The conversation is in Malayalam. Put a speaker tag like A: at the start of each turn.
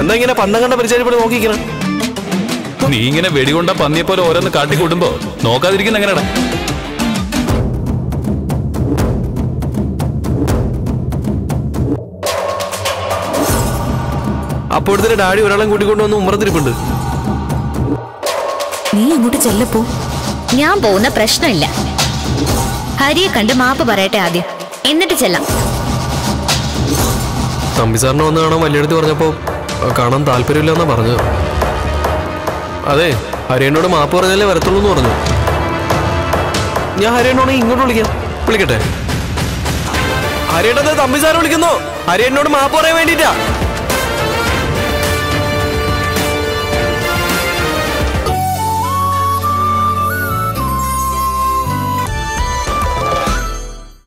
A: എന്താ ഇങ്ങനെ പന്തം കണ്ട പരിചയപ്പെട്ട് നോക്കിക്കണം
B: നീ ഇങ്ങനെ വെടികൊണ്ട പന്നിയെ പോലെ ഓരോന്ന് കാട്ടിക്കൂട്ടുമ്പോ നോക്കാതിരിക്കുന്ന എങ്ങനെയാടാ
A: അപ്പോഴത്തെ ഡാഡി ഒരാളെ കൂട്ടിക്കൊണ്ട് വന്ന് ഉമ്മറത്തിരിപ്പുണ്ട്
C: നീ അങ്ങോട്ട് ചെല്ലപ്പോ
D: ഞാൻ പോകുന്ന പ്രശ്നമില്ല ഹരിയെ കണ്ട് മാപ്പ് പറയട്ടെ ആദ്യം എന്നിട്ട് ചെല്ലാം
A: തമ്പി സാറിനെ വന്ന് കാണാൻ വലിയടുത്ത് പറഞ്ഞപ്പോ ആ, കാണാൻ താല്പര്യമില്ലെന്നാ പറഞ്ഞത് അതെ ഹരിയനോട് മാപ്പ് പറഞ്ഞാലേ വരത്തുള്ളൂ എന്ന് പറഞ്ഞു ഞാൻ ഹരിയനോട് ഇങ്ങോട്ട് വിളിക്കാം വിളിക്കട്ടെ ഹരിയേട്ടത് തമ്പി സാറ് വിളിക്കുന്നു ഹരിയനോട് മാപ്പ് പറയാൻ വേണ്ടിട്ടാ